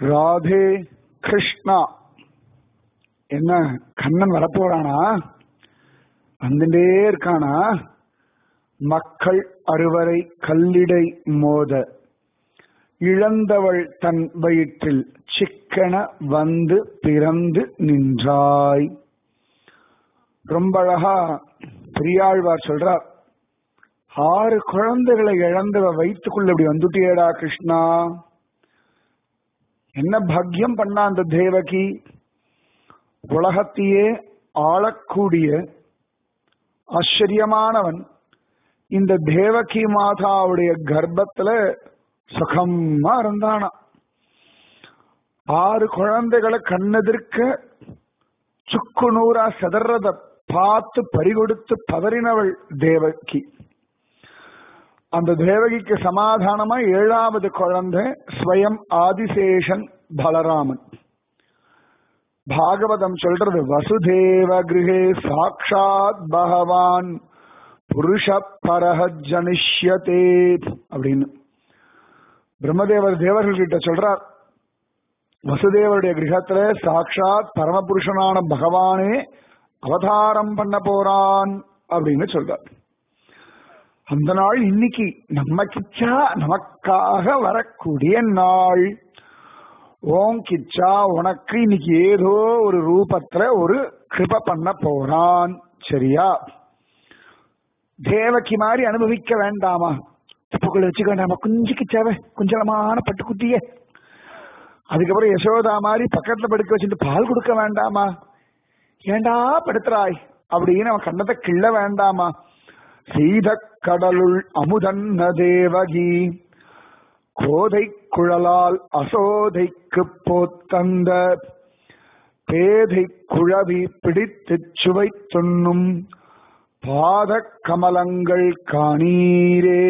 ராதே கிருஷ்ணா என்ன கண்ணன் வரப்போறானா வந்துட்டே இருக்கானா மக்கள் அறுவரை கல்லிடை மோத இழந்தவள் தன் வயிற்றில் சிக்கன வந்து பிறந்து நின்றாய் ரொம்ப அழகா பெரியாழ்வார் சொல்றார் ஆறு குழந்தைகளை இழந்தவ வயிற்றுக்குள்ள இப்படி வந்துட்டியேடா கிருஷ்ணா என்ன பாக்கியம் பண்ணா அந்த தேவகி உலகத்தையே ஆளக்கூடிய ஆச்சரியமானவன் இந்த தேவகி மாதாவுடைய கர்ப்பத்துல சுகமா இருந்தானா ஆறு குழந்தைகளை கண்ணெதிர்க்க சுக்கு நூறா செதறத பார்த்து பறிகொடுத்து பதறினவள் தேவகி அந்த தேவகிக்கு சமாதானமா ஏழாவது குழந்தை ஸ்வயம் ஆதிசேஷன் பலராமன் பாகவதம் சொல்றது வசுதேவ கிரகே சாட்சாத் பகவான் புருஷ பரஹ ஜனிஷ்யதே அப்படின்னு பிரம்மதேவர் தேவர்கள் கிட்ட சொல்றார் வசுதேவருடைய கிரகத்துல சாட்சாத் பரமபுருஷனான பகவானே அவதாரம் பண்ண போறான் அப்படின்னு சொல்றார் அந்த நாள் இன்னைக்கு நம்ம கிச்சா நமக்காக வரக்கூடிய நாள் ஓம் கிச்சா உனக்கு இன்னைக்கு ஏதோ ஒரு ரூபத்துல ஒரு கிருப பண்ண போறான் சரியா தேவகி மாதிரி அனுபவிக்க வேண்டாமா தப்புக்குள்ள வச்சுக்க வேண்டாமா குஞ்சு கிச்சாவ குஞ்சலமான பட்டுக்குட்டிய அதுக்கப்புறம் யசோதா மாதிரி பக்கத்துல படுக்க வச்சுட்டு பால் கொடுக்க வேண்டாமா ஏண்டா படுத்துறாய் அப்படின்னு அவன் கண்ணத்தை கிள்ள வேண்டாமா சீத கடலுள் அமுதன்ன தேவகி கோதை குழலால் அசோதைக்கு போத்தந்த பேதை குழவி பிடித்து சுவை துண்ணும் பாத கமலங்கள் காணீரே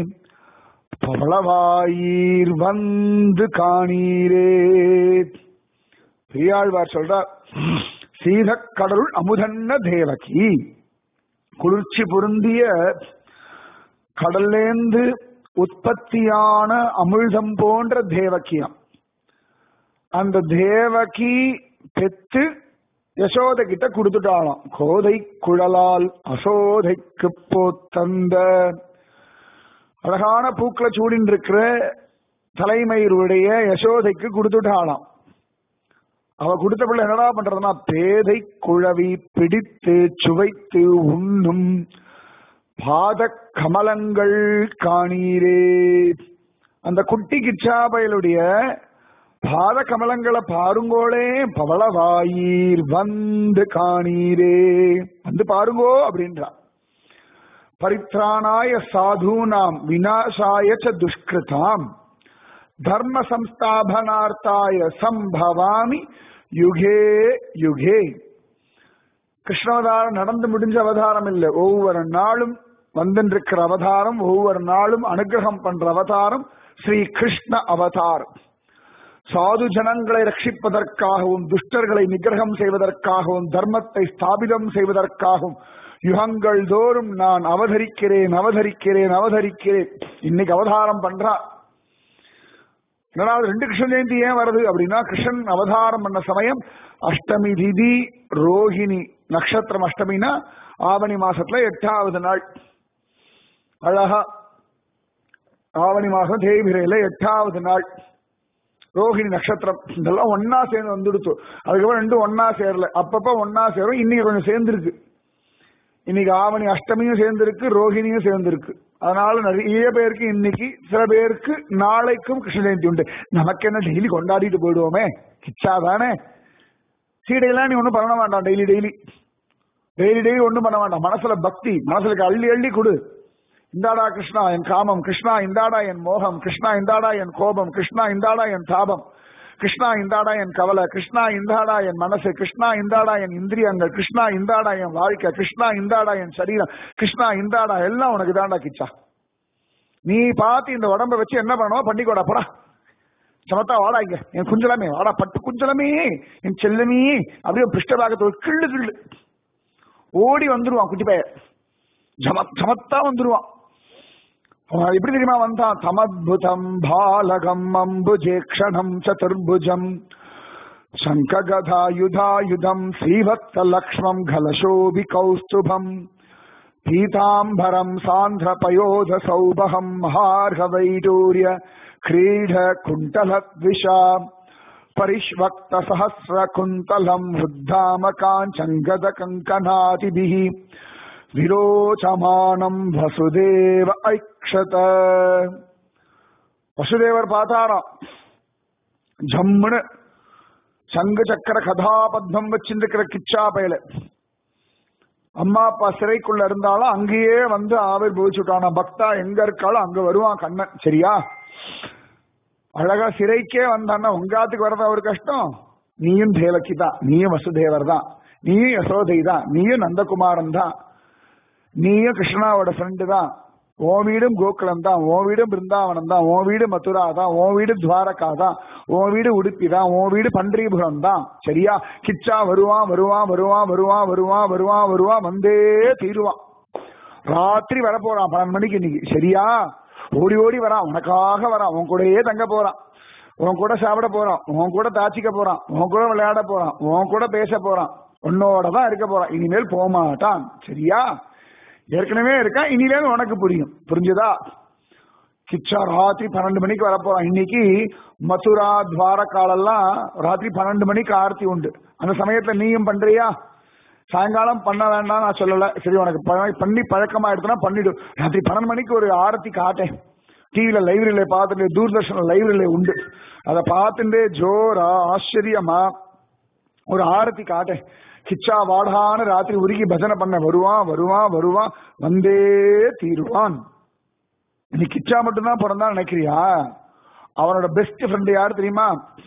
பவளவாயீர் வந்து காணீரே பெரியாழ்வார் சொல்றார் சீதக்கடலுள் அமுதன்ன தேவகி குளிர்ச்சி பொருந்திய கடல்லேந்து உற்பத்தியான அமிழ்தம் போன்ற தேவகியம் அந்த தேவகி பெத்து யசோத கிட்ட கொடுத்துட்டாளாம் கோதை குழலால் அசோதைக்கு போத்தந்த அழகான பூக்களை சூடின் இருக்கிற தலைமயிருடைய யசோதைக்கு கொடுத்துட்டாளாம் அவ கொடுத்த பிள்ளை என்னடா பண்றதுன்னா பேதை குழவி பிடித்து சுவைத்து உண்ணும் பாத கமலங்கள் காணீரே அந்த குட்டி கிச்சாபயலுடைய பாத கமலங்களை பாருங்கோளே பவளவாயீர் வந்து காணீரே வந்து பாருங்கோ அப்படின்றா பரித்ராணாய சாதூனாம் விநாசாய ச துஷ்கிருதாம் தர்ம சம்ஸ்தாபனார்த்தாய சம்பவாமி யுகே யுகே கிருஷ்ணாவதாரம் நடந்து முடிஞ்ச அவதாரம் இல்லை ஒவ்வொரு நாளும் வந்திருக்கிற அவதாரம் ஒவ்வொரு நாளும் அனுகிரகம் பண்ற அவதாரம் ஸ்ரீ கிருஷ்ண அவதாரம் சாது ஜனங்களை ரட்சிப்பதற்காகவும் துஷ்டர்களை நிகிரகம் செய்வதற்காகவும் தர்மத்தை ஸ்தாபிதம் செய்வதற்காகவும் யுகங்கள் தோறும் நான் அவதரிக்கிறேன் அவதரிக்கிறேன் அவதரிக்கிறேன் இன்னைக்கு அவதாரம் பண்றா என்னடா ரெண்டு கிருஷ்ண ஜெயந்தி ஏன் வருது அப்படின்னா கிருஷ்ணன் அவதாரம் பண்ண சமயம் அஷ்டமி திதி ரோஹிணி நட்சத்திரம் அஷ்டமினா ஆவணி மாசத்துல எட்டாவது நாள் அழகா ஆவணி மாசம் தேய்பிரையில எட்டாவது நாள் ரோஹிணி நட்சத்திரம் இதெல்லாம் ஒன்னா சேர்ந்து வந்துடுச்சு அதுக்கப்புறம் ரெண்டும் ஒன்னா சேரல அப்பப்ப ஒன்னா சேரும் இன்னைக்கு கொஞ்சம் சேர்ந்துருக்கு இன்னைக்கு ஆவணி அஷ்டமியும் சேர்ந்திருக்கு ரோஹிணியும் சேர்ந்திருக்கு அதனால நிறைய பேருக்கு இன்னைக்கு சில பேருக்கு நாளைக்கும் கிருஷ்ண ஜெயந்தி உண்டு நமக்கு என்ன டெய்லி கொண்டாடிட்டு போயிடுவோமே கிச்சா தானே சீடையெல்லாம் நீ ஒன்றும் பண்ண வேண்டாம் டெய்லி டெய்லி டெய்லி டெய்லி ஒன்றும் பண்ண வேண்டாம் மனசுல பக்தி மனசுல அள்ளி அள்ளி கொடு இந்தாடா கிருஷ்ணா என் காமம் கிருஷ்ணா இந்தாடா என் மோகம் கிருஷ்ணா இந்தாடா என் கோபம் கிருஷ்ணா இந்தாடா என் தாபம் கிருஷ்ணா இந்தாடா என் கவலை கிருஷ்ணா இந்தாடா என் மனசு கிருஷ்ணா இந்தாடா என் இந்திரியங்கள் கிருஷ்ணா இந்தாடா என் வாழ்க்கை கிருஷ்ணா இந்தாடா என் சரீரம் கிருஷ்ணா இந்தாடா எல்லாம் உனக்கு தாண்டா கிச்சா நீ பார்த்து இந்த உடம்ப வச்சு என்ன பண்ணணும் பண்ணிக்கோடா போடா சமத்தா வாடா இங்க என் குஞ்சலமே வாடா பட்டு குஞ்சலமே என் செல்லமே அப்படியே பிருஷ்டபாகத்தோடு கிள்ளு கிள்ளு ஓடி வந்துருவான் குட்டி பைய ஜம சமத்தா வந்துருவான் அவன் எப்படி தெரியுமா வந்தான் தமத்புதம் பாலகம் அம்புஜேக்ஷணம் சதுர்புஜம் சங்ககதாயுதாயுதம் ஸ்ரீவத்ஸலக்ஷ்மம் கலசோபி கௌஸ்துபம் பீதாம்பரம் சாந்திரபயோத சௌபகம் மகார்ஹவைடூரிய क्रीड कुण्टलद्विषा परिष्वक्त सहस्र कुन्तलम् वृद्धाम काञ्चङ्गद कङ्कनादिभिः விரோச்சமானம் வசுதேவ ஐக்ஷத வசுதேவர் பார்த்தாராம் ஜம்முன்னு சங்கு சக்கர கதாபத்மம் வச்சிருக்கிற கிச்சா பயல அம்மா அப்பா சிறைக்குள்ள இருந்தாலும் அங்கேயே வந்து ஆவிர் போச்சுட்டானா பக்தா எங்க இருக்காலும் அங்க வருவான் கண்ணன் சரியா அழகா சிறைக்கே வந்தான்னா உங்காத்துக்கு வரதா ஒரு கஷ்டம் நீயும் தேவகி தான் நீயும் வசுதேவர் தான் நீயும் யசோதை தான் நீயும் நந்தகுமாரன் தான் நீயும் கிருஷ்ணாவோட ஃப்ரெண்டு தான் உன் வீடும் கோகுலம் தான் உன் வீடும் பிருந்தாவனம் தான் உன் வீடு மதுரா தான் உன் வீடு துவாரகா தான் உன் வீடு உடுப்பி தான் உன் வீடு பன்றிபுரம் தான் சரியா கிச்சா வருவான் வருவான் வருவான் வருவான் வருவான் வருவான் வருவான் வந்தே தீருவான் ராத்திரி வரப்போறான் பன்னெண்டு மணிக்கு இன்னைக்கு சரியா ஓடி ஓடி வரான் உனக்காக வரான் உன் கூடயே தங்க போறான் உன் கூட சாப்பிட போறான் உன் கூட தாச்சிக்க போறான் உன் கூட விளையாட போறான் உன் கூட பேச போறான் உன்னோட தான் இருக்க போறான் இனிமேல் போக மாட்டான் சரியா ஏற்கனவே இருக்கா இனிலேருந்து உனக்கு புரியும் புரிஞ்சுதா கிச்சா ராத்திரி பன்னெண்டு மணிக்கு வரப்போறான் இன்னைக்கு மதுரா துவாரகாலெல்லாம் ராத்திரி பன்னெண்டு மணிக்கு ஆர்த்தி உண்டு அந்த சமயத்துல நீயும் பண்றியா சாயங்காலம் பண்ண வேண்டாம் நான் சொல்லல சரி உனக்கு பழ- பண்ணி பழக்கமா எடுத்தனா பண்ணிடு ராத்திரி பன்னெண்டு மணிக்கு ஒரு ஆரத்தி காட்டேன் டிவில லைப்ரரியில பார்த்துட்டு தூர்தர்ஷன் லைப்ரரியில உண்டு அதை பார்த்துட்டு ஜோரா ஆச்சரியமா ஒரு ஆரத்தி காட்டேன் கிச்சா வாடான்னு ராத்திரி உருகி பஜனை பண்ண வருவான் வருவான் வருவான் வந்தே தீருவான் நீ கிச்சா மட்டும்தான் பிறந்தான் நினைக்கிறியா அவனோட பெஸ்ட் ஃப்ரெண்ட் யாரு தெரியுமா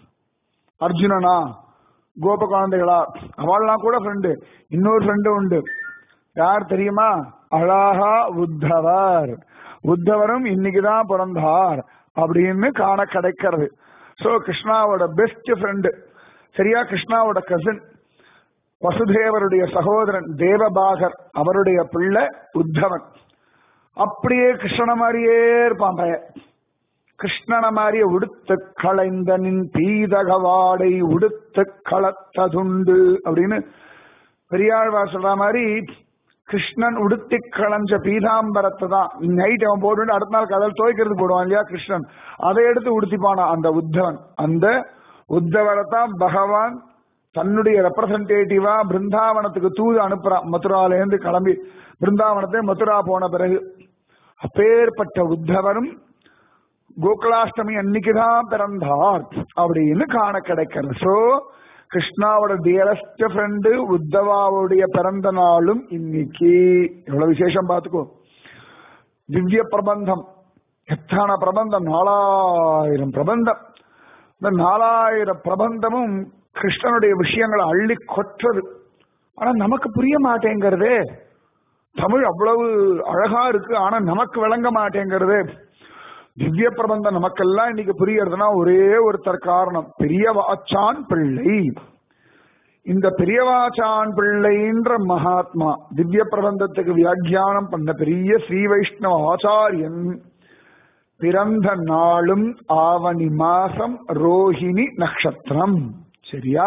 அர்ஜுனனா கோப குழந்தைகளா அவள்லாம் கூட ஃப்ரெண்டு இன்னொரு ஃப்ரெண்டு உண்டு யார் தெரியுமா அழகா உத்தவர் உத்தவரும் இன்னைக்குதான் பிறந்தார் அப்படின்னு காண கிடைக்கிறது சோ கிருஷ்ணாவோட பெஸ்ட் ஃப்ரெண்டு சரியா கிருஷ்ணாவோட கசின் வசுதேவருடைய சகோதரன் தேவபாகர் அவருடைய பிள்ளை உத்தவன் அப்படியே கிருஷ்ணன மாதிரியே இருப்பான் பையன் கிருஷ்ணன மாதிரியே உடுத்து களைந்த நின் பீதகவாடை உடுத்து களத்ததுண்டு அப்படின்னு பெரியாழ்வார் சொல்ற மாதிரி கிருஷ்ணன் உடுத்தி களைஞ்ச பீதாம்பரத்தை தான் நைட் அவன் போட்டு அடுத்த நாள் கதல் துவைக்கிறது போடுவான் இல்லையா கிருஷ்ணன் அதை எடுத்து உடுத்திப்பானா அந்த உத்தவன் அந்த உத்தவரை தான் பகவான் தன்னுடைய ரெப்ரசன்டேட்டிவா பிருந்தாவனத்துக்கு தூது அனுப்புறான் மதுரால இருந்து கிளம்பி பிருந்தாவனத்தை மதுரா போன பிறகு அப்பேற்பட்ட உத்தவரும் கோகுலாஷ்டமி அன்னைக்குதான் பிறந்தார் அப்படின்னு காண கிடைக்கிறது சோ கிருஷ்ணாவோட டியரஸ்ட் ஃப்ரெண்டு உத்தவாவுடைய பிறந்த நாளும் இன்னைக்கு எவ்வளவு விசேஷம் பார்த்துக்கோ திவ்ய பிரபந்தம் எத்தனை பிரபந்தம் நாலாயிரம் பிரபந்தம் இந்த நாலாயிரம் பிரபந்தமும் கிருஷ்ணனுடைய விஷயங்களை அள்ளி கொற்றது ஆனா நமக்கு புரிய மாட்டேங்கிறதே தமிழ் அவ்வளவு அழகா இருக்கு ஆனா நமக்கு விளங்க மாட்டேங்கிறது திவ்ய பிரபந்தம் நமக்கெல்லாம் இன்னைக்கு புரியறதுனா ஒரே ஒருத்தர் காரணம் பெரியவாச்சான் பிள்ளை இந்த பெரியவாச்சான் பிள்ளைன்ற மகாத்மா திவ்ய பிரபந்தத்துக்கு வியாக்கியானம் பண்ண பெரிய ஸ்ரீ வைஷ்ணவ ஆச்சாரியன் பிறந்த நாளும் ஆவணி மாசம் ரோஹிணி நட்சத்திரம் சரியா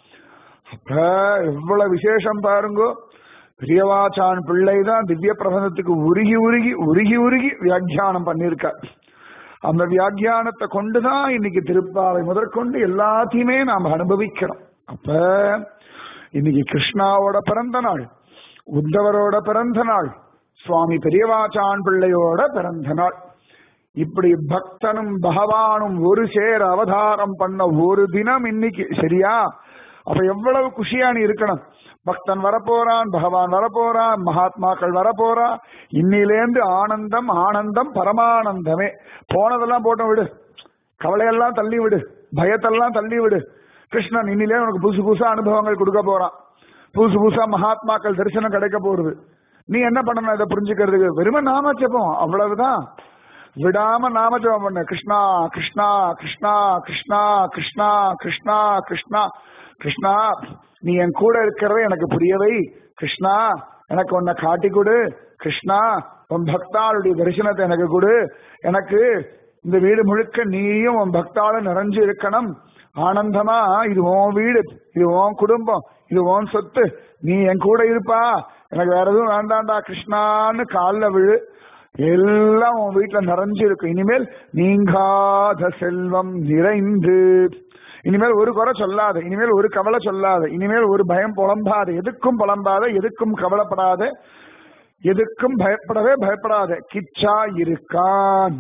அப்ப எவ்வளவு விசேஷம் பாருங்கோ பெரியவாச்சான் பிள்ளை தான் திவ்ய பிரபந்தத்துக்கு உருகி உருகி உருகி உருகி வியாக்கியானம் பண்ணியிருக்கார் அந்த வியாக்கியானத்தை கொண்டுதான் இன்னைக்கு திருப்பாவை முதற்கொண்டு எல்லாத்தையுமே நாம் அனுபவிக்கிறோம் அப்ப இன்னைக்கு கிருஷ்ணாவோட பிறந்த நாள் உத்தவரோட பிறந்த நாள் சுவாமி பெரியவாச்சான் பிள்ளையோட பிறந்த நாள் இப்படி பக்தனும் பகவானும் ஒரு சேர அவதாரம் பண்ண ஒரு தினம் இன்னைக்கு சரியா அப்ப எவ்வளவு குஷியா நீ இருக்கணும் பக்தன் வரப்போறான் பகவான் வரப்போறான் மகாத்மாக்கள் வரப்போறா இன்னிலேந்து ஆனந்தம் ஆனந்தம் பரமானந்தமே போனதெல்லாம் போட்டு விடு கவலையெல்லாம் தள்ளி விடு பயத்தெல்லாம் தள்ளி விடு கிருஷ்ணன் இன்னிலே உனக்கு புதுசு புதுசா அனுபவங்கள் கொடுக்க போறான் புதுசு புதுசா மகாத்மாக்கள் தரிசனம் கிடைக்க போறது நீ என்ன பண்ணணும் இதை புரிஞ்சுக்கிறதுக்கு வெறும நாம ஜெபம் அவ்வளவுதான் விடாம நாம ஜெபம் பண்ணு கிருஷ்ணா கிருஷ்ணா கிருஷ்ணா கிருஷ்ணா கிருஷ்ணா கிருஷ்ணா கிருஷ்ணா கிருஷ்ணா நீ என் கூட இருக்கிறத எனக்கு புரியவை கிருஷ்ணா எனக்கு உன்னை காட்டி கொடு கிருஷ்ணா உன் பக்தாளுடைய தரிசனத்தை எனக்கு கொடு எனக்கு இந்த வீடு முழுக்க நீயும் உன் பக்தாலும் நிறைஞ்சு இருக்கணும் ஆனந்தமா இது உன் வீடு இது உன் குடும்பம் இது உன் சொத்து நீ என் கூட இருப்பா எனக்கு வேற எதுவும் வேண்டாம்டா கிருஷ்ணான்னு காலில் விழு எல்லாம் உன் வீட்டுல நிறைஞ்சு இருக்கும் இனிமேல் நீங்காத செல்வம் நிறைந்து இனிமேல் ஒரு குறை சொல்லாத இனிமேல் ஒரு கவலை சொல்லாத இனிமேல் ஒரு பயம் புலம்பாத எதுக்கும் புலம்பாத எதுக்கும் கவலைப்படாத எதுக்கும் பயப்படவே பயப்படாத கிச்சா இருக்கான்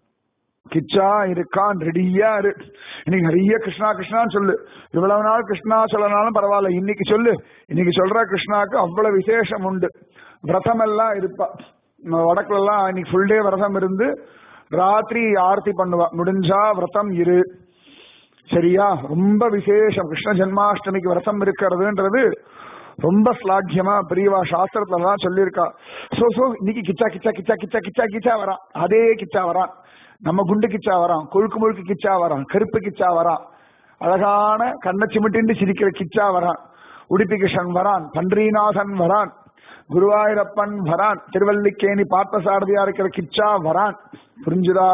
கிச்சா இருக்கான் ரெடியா இரு இன்னைக்கு நிறைய கிருஷ்ணா கிருஷ்ணான்னு சொல்லு இவ்வளவு நாள் கிருஷ்ணா சொல்லனாலும் பரவாயில்ல இன்னைக்கு சொல்லு இன்னைக்கு சொல்ற கிருஷ்ணாக்கு அவ்வளவு விசேஷம் உண்டு விரதம் எல்லாம் இருப்பா நம்ம வடக்குல எல்லாம் இன்னைக்கு ஃபுல் டே விரதம் இருந்து ராத்திரி ஆர்த்தி பண்ணுவா முடிஞ்சா விரதம் இரு சரியா ரொம்ப விசேஷம் கிருஷ்ண ஜென்மாஷ்டமிக்கு விரதம் இருக்கிறதுன்றது ரொம்ப ஸ்லாக்கியமா பெரியவா சாஸ்திரத்துல எல்லாம் சொல்லியிருக்கா சோ சோ இன்னைக்கு கிச்சா கிச்சா கிச்சா கிச்சா கிச்சா கிச்சா வரான் அதே கிச்சா வரான் நம்ம குண்டு கிச்சா வரான் கொழுக்கு முழுக்கு கிச்சா வரான் கருப்பு கிச்சா வரான் அழகான கண்ணை சிமிட்டிண்டு சிரிக்கிற கிச்சா வரான் உடுப்பி கிருஷ்ணன் வரான் பன்றிநாதன் வரான் குருவாயூரப்பன் வரான் திருவல்லிக்கேணி பார்த்தசாரதியா இருக்கிற கிச்சா வரான் புரிஞ்சுதா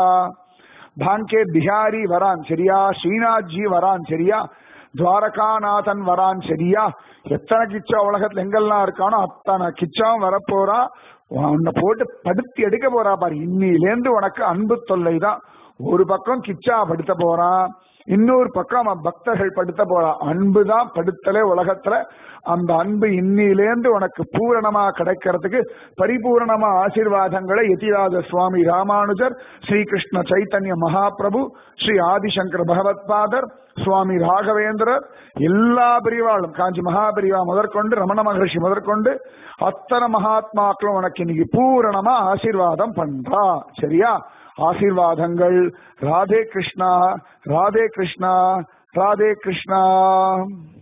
பாங்கே பிஹாரி வரான் சரியா ஸ்ரீநாத்ஜி வரான் சரியா துவாரகாநாதன் வரான் சரியா எத்தனை கிச்சா உலகத்துல எங்கெல்லாம் இருக்கானோ அத்தனை கிச்சாவும் வரப்போறா உன்னை போட்டு படுத்தி எடுக்க போறா பாரு இன்னிலேந்து உனக்கு அன்பு தொல்லை தான் ஒரு பக்கம் கிச்சா படுத்த போறான் இன்னொரு பக்கம் அவன் பக்தர்கள் படுத்த போறான் அன்பு தான் படுத்தலே உலகத்துல அந்த அன்பு இன்னிலேந்து உனக்கு பூரணமா கிடைக்கிறதுக்கு பரிபூரணமா ஆசீர்வாதங்களை யதிராஜ சுவாமி ராமானுஜர் ஸ்ரீகிருஷ்ண சைத்தன்ய மகாபிரபு ஸ்ரீ ஆதிசங்கர் பகவத்பாதர் சுவாமி ராகவேந்திரர் எல்லா பிரிவாளும் காஞ்சி மகாபிரிவா முதற்கொண்டு ரமண மகர்ஷி முதற்கொண்டு அத்தனை மகாத்மாக்களும் உனக்கு இன்னைக்கு பூரணமா ஆசீர்வாதம் பண்றா சரியா ஆசீர்வாதங்கள் ராதே கிருஷ்ணா ராதே கிருஷ்ணா ராதே கிருஷ்ணா